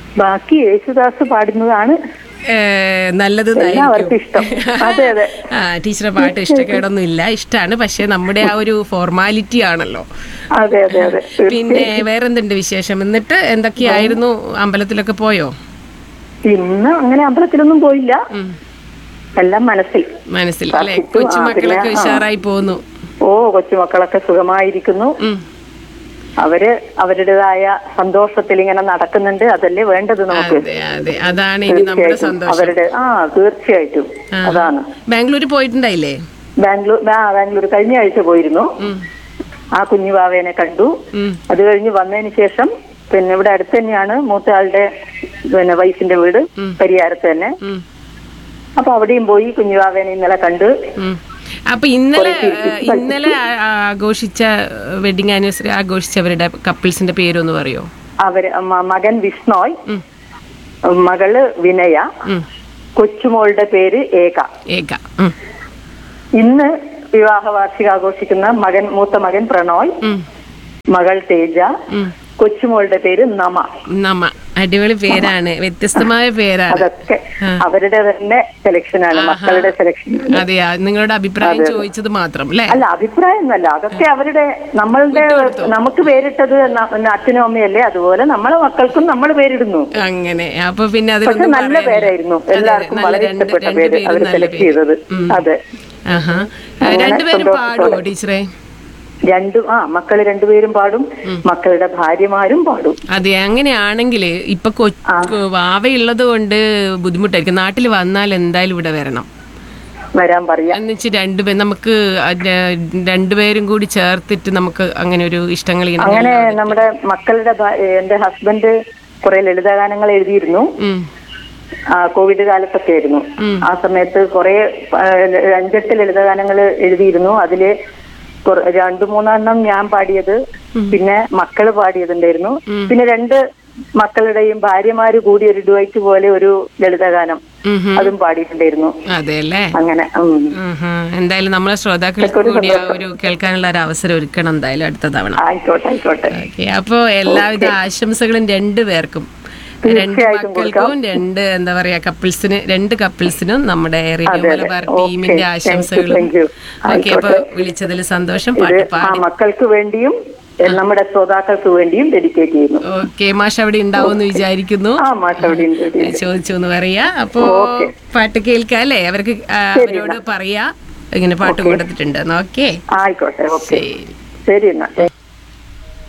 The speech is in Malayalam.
ബാക്കി യേശുദാസ് പാടുന്നതാണ് ഏ, നല്ലത് എല്ലാവർക്കും ഇഷ്ടം അതെ അതെ ആ ടീച്ചറെ പാട്ട് ഇഷ്ടക്കേടൊന്നും ഇല്ല ഇഷ്ടമാണ് പക്ഷെ നമ്മുടെ ആ ഒരു ഫോർമാലിറ്റി ആണല്ലോ അതെ അതെ അതെ പിന്നെ വേറെന്തുണ്ട് വിശേഷം എന്നിട്ട് എന്തൊക്കെയായിരുന്നു അമ്പലത്തിലൊക്കെ പോയോ ഇന്ന് അങ്ങനെ അമ്പലത്തിലൊന്നും പോയില്ല എല്ലാം മനസ്സിൽ മനസ്സിൽ അല്ലെ പ്രാർത്ഥിച്ചു. ആ, കൊച്ചുമക്കളൊക്കെ പിന്നെ, ആ. ഉഷാറായി പോകുന്നു ഓ കൊച്ചുമക്കളൊക്കെ സുഖമായിരിക്കുന്നു ഉം. അവര് അവരുടേതായ സന്തോഷത്തിൽ ഇങ്ങനെ നടക്കുന്നുണ്ട് അതല്ലേ വേണ്ടത് നമുക്ക് അതെ അതെ അതാണ് ഇനി നമ്മുടെ തീർച്ചയായിട്ടും സന്തോഷം അവരുടെ ആ തീർച്ചയായിട്ടും ആ. അതാണ് ബാംഗ്ലൂർ പോയിട്ടുണ്ടായില്ലേ ബാംഗ്ലൂർ ആ ബാംഗ്ലൂർ കഴിഞ്ഞ ആഴ്ച പോയിരുന്നു ഉം. ആ കുഞ്ഞുവാവേനെ കണ്ടു ഉം. അത് കഴിഞ്ഞ് വന്നതിന് ശേഷം പിന്നെ ഇവിടെ അടുത്ത് തന്നെയാണ് മൂത്ത ആളുടെ പിന്നെ വൈഫിന്റെ വീട് പരിയാരത്ത് തന്നെ ഉം. അപ്പൊ അവിടെയും പോയി കുഞ്ഞുവാവേനെ ഇന്നലെ കണ്ട് ഉം. അപ്പൊ ഇന്നലെ ഏഹ്, ഇന്നലെ ആ- ആഘോഷിച്ച വെഡിങ് ആനിവേഴ്സറി ആഘോഷിച്ചവരുടെ കപ്പിൾസിന്റെ പേരൊന്ന് പറയോ അവര് മ- മകൻ വിഷ്ണോയ് ഉം. മകള് വിനയ ഉം. കൊച്ചുമോളുടെ പേര് ഏക ഏക ഉം. ഇന്ന് വിവാഹ വാർഷിക ആഘോഷിക്കുന്ന മകൻ മൂത്ത മകൻ പ്രണോയ് ഉം. മകൾ തേജ ഉം. കൊച്ചുമോളുടെ പേര് നമ നമ്മ അടിപൊളി പേരാണ് വ്യത്യസ്തമായ പേരാണ് അതൊക്കെ അവരുടെ തന്നെ സെലക്ഷനാണ് മക്കളുടെ സെലക്ഷൻ അതെയാ നിങ്ങളുടെ അഭിപ്രായം ചോദിച്ചത് മാത്രം അല്ലേ അല്ല അഭിപ്രായം ഒന്നല്ല അതൊക്കെ അവരുടെ നമ്മളുടെ നമുക്ക് പേരിട്ടത് ന- അച്ഛനും അമ്മയല്ലേ അതുപോലെ നമ്മളെ മക്കൾക്കും നമ്മൾ പേരിടുന്നു അങ്ങനെ അപ്പൊ പിന്നെ പക്ഷെ അതിലൊന്നും നല്ല പറയാനില്ല. പേരായിരുന്നു അതെ, എല്ലാവർക്കും നല്ല വളരെ രണ്ട് ഇഷ്ടപ്പെട്ട രണ്ട് പേര് പേരും അവർ നല്ല സെലക്ട് പേര്. ചെയ്തത് ഉം. അതെ ആഹാ അങ്ങനെ രണ്ടുപേരും സന്തോഷത്തോടെ. പാടുവോ ടീച്ചറെ രണ്ടും ആ മക്കള് രണ്ടുപേരും പാടും മക്കളുടെ ഭാര്യമാരും പാടും അതെ അങ്ങനെയാണെങ്കിൽ ഇപ്പൊ കൊച്ചു വാവയുള്ളത് കൊണ്ട് ബുദ്ധിമുട്ടായിരിക്കും നാട്ടിൽ വന്നാൽ എന്തായാലും ഇവിടെ വരണം വരാൻ പറയാം എന്നുവെച്ച് രണ്ടുപേരും നമുക്ക് അത് രണ്ടുപേരും കൂടി ചേർത്തിട്ട് നമുക്ക് അങ്ങനെ ഒരു ഇഷ്ടങ്ങൾ ഇങ്ങനെ അങ്ങനെ നമ്മുടെ മക്കളുടെ ഭ- എന്റെ ഹസ്ബൻഡ് കുറെ ലളിതഗാനങ്ങൾ എഴുതിയിരുന്നു ഉം. ആ, കോവിഡ് കാലത്തൊക്കെ ആയിരുന്നു ആ സമയത്ത് കുറെ ആ, അഞ്ചെട്ട് ലളിതഗാനങ്ങൾ എഴുതിയിരുന്നു അതില് കുറ- രണ്ടു മൂന്നെണ്ണം ഞാൻ പാടിയത് പിന്നെ മക്കള് പാടിയതുണ്ടായിരുന്നു പിന്നെ രണ്ട് മക്കളുടെയും ഭാര്യമാര് കൂടി ഒരു ഡുവൈറ്റ് പോലെ ഒരു ലളിതഗാനം ഉം ഉം. അതും പാടിയിട്ടുണ്ടായിരുന്നു അതെ അല്ലേ അങ്ങനെ ഉം. ആഹാ. എന്തായാലും നമ്മളെ ശ്രോതാക്കൾക്ക് കൂടി ആ ഒരു കേൾക്കാനുള്ള ഒരു അവസരം ഒരുക്കണം എന്തായാലും അടുത്ത തവണ ആയിക്കോട്ടെ ആയിക്കോട്ടെ ഓക്കെ അപ്പൊ എല്ലാവിധ ആശംസകളും രണ്ടു പേർക്കും രണ്ട് തീർച്ചയായിട്ടും മക്കൾക്കും രണ്ട് എന്താ പറയാ കപ്പിൾസിന് രണ്ട് കപ്പിൾസിനും നമ്മുടെ റേഡിയോ മലബാർ ടീമിന്റെ ആശംസകളും thank you. ഓക്കെ അപ്പൊ വിളിച്ചതിൽ സന്തോഷം ഇത് പാട്ട് ആ പാടി മക്കൾക്ക് വേണ്ടിയും എ, നമ്മുടെ ശ്രോതാക്കൾക്ക് വേണ്ടിയും ഡെഡിക്കേറ്റ് ചെയ്യുന്നു ഓക്കെ മാഷ് അവിടെ ഉണ്ടാവുമെന്ന് വിചാരിക്കുന്നു ആ മാഷ് അവിടെ ഉണ്ട്. ചോദിച്ചു എന്ന് പറയാ അപ്പോ ഓക്കെ. പാട്ട് കേൾക്കാം അല്ലേ അവർക്ക് ആ, അവരോട് പറയാ ഇങ്ങനെ പാട്ട് കൊടുത്തിട്ടുണ്ട് ഓക്കെ ആയിക്കോട്ടെ ഓക്കെ ശരി ശരി എന്നാ